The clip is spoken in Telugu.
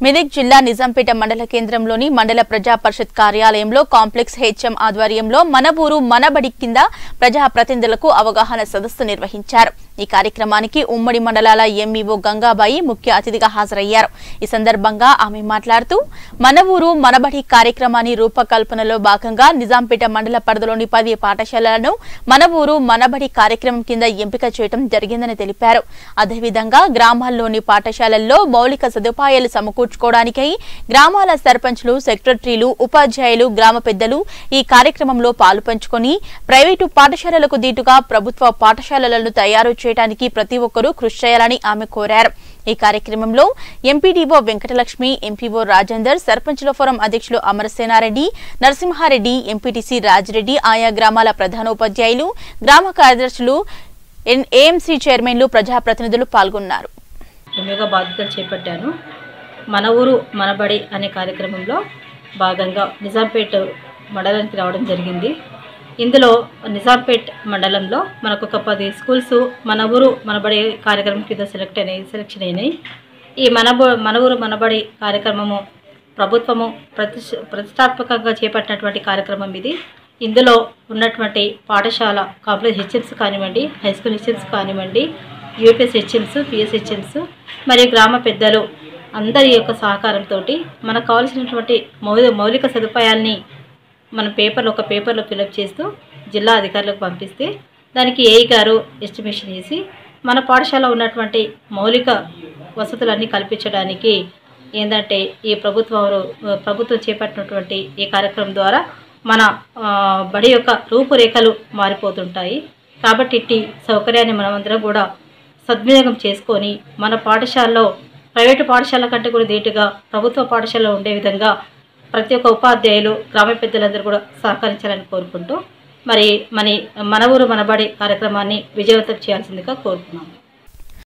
మెదక్ జిల్లా నిజాంపేట మండల కేంద్రంలోని మండల ప్రజా పరిషత్ కార్యాలయంలో కాంప్లెక్స్ హెచ్ఎం ఆధ్వర్యంలో మన ఊరు మనబడి కింద ప్రజా ప్రతినిధులకు అవగాహన సదస్సు నిర్వహించారు ఈ కార్యక్రమానికి ఉమ్మడి మండలాల ఎంఈఓ గంగాబాయి ముఖ్య అతిథిగా హాజరయ్యారు ఈ సందర్భంగా ఆమె మాట్లాడుతూ మన ఊరు మనబడి కార్యక్రమాన్ని రూపకల్పనలో భాగంగా నిజాంపేట మండల పరిధిలోని పది పాఠశాలలను మన ఊరు మనబడి కార్యక్రమం కింద ఎంపిక చేయడం జరిగిందని తెలిపారు అదేవిధంగా గ్రామాల్లోని పాఠశాలల్లో మౌలిక సదుపాయాలు సమకూర్చుకోవడానికై గ్రామాల సర్పంచ్లు సెక్రటరీలు ఉపాధ్యాయులు గ్రామ పెద్దలు ఈ కార్యక్రమంలో పాలుపంచుకొని ప్రైవేటు పాఠశాలలకు దీటుగా ప్రభుత్వ పాఠశాలలను తయారు చేయడానికి ప్రతి ఒక్కరూ కృషి చేయాలని ఆమె కోరారు ఈ కార్యక్రమంలో ఎంపీడీఓ వెంకటలక్ష్మి ఎంపీఓ రాజేందర్ సర్పంచుల ఫోరం అధ్యక్షులు అమరసేనారెడ్డి నరసింహారెడ్డి ఎంపీటీసీ రాజిరెడ్డి ఆయా గ్రామాల ప్రధానోపాధ్యాయులు గ్రామ కార్యదర్శులు ఎన్- ఏఎంసీ చైర్మన్లు ప్రజాప్రతినిధులు పాల్గొన్నారు ఎమ్మెగా బాధ్యతలు చేపట్టాను మన ఊరు మనబడి అనే కార్యక్రమంలో భాగంగా నిజాంపేట్ మండలానికి రావడం జరిగింది ఇందులో నిజాంపేట్ మండలంలో మనకు ఒక పది స్కూల్స్ మన ఊరు మనబడి కార్యక్రమం కింద సెలెక్ట్ అయినాయి సెలెక్షన్ అయినాయి ఈ మన బు- మన ఊరు మనబడి కార్యక్రమము ప్రభుత్వము ప్రతిష్ ప్రతిష్టాత్మకంగా చేపట్టినటువంటి కార్యక్రమం ఇది ఇందులో ఉన్నటువంటి పాఠశాల కాంప్లెక్స్ హెచ్ఎంస్ కానివ్వండి హై స్కూల్ హెచ్ఎంస్ కానివ్వండి యూపీఎస్ హెచ్ఎంస్ పిఎస్ హెచ్ఎంస్ మరియు గ్రామ పెద్దలు అందరి యొక్క సహకారంతో మనకు కావాల్సినటువంటి మౌలిక మౌలిక సదుపాయాల్ని మన పేపర్లో ఒక పేపర్లో ఫిలప్ చేస్తూ జిల్లా అధికారులకు పంపిస్తే దానికి ఏఈ గారు ఎస్టిమేషన్ చేసి మన పాఠశాల ఉన్నటువంటి మౌలిక వసతులన్నీ కల్పించడానికి ఏంటంటే ఈ ప్రభుత్వం ప్రభుత్వం చేపట్టినటువంటి ఈ కార్యక్రమం ద్వారా మన ఆ, బడి యొక్క రూపురేఖలు మారిపోతుంటాయి కాబట్టి ఇట్టి సౌకర్యాన్ని మనమందరం కూడా సద్వినియోగం చేసుకొని మన పాఠశాలలో ప్రైవేటు పాఠశాల కంటే కూడా ధీటుగా ప్రభుత్వ పాఠశాలలో ఉండే విధంగా ప్రతి ఒక్క ఉపాధ్యాయులు గ్రామ పెద్దలందరూ కూడా సహకరించాలని కోరుకుంటూ మరి మన మన ఊరు మనబడి కార్యక్రమాన్ని విజయవంతం చేయాల్సిందిగా కోరుతున్నాము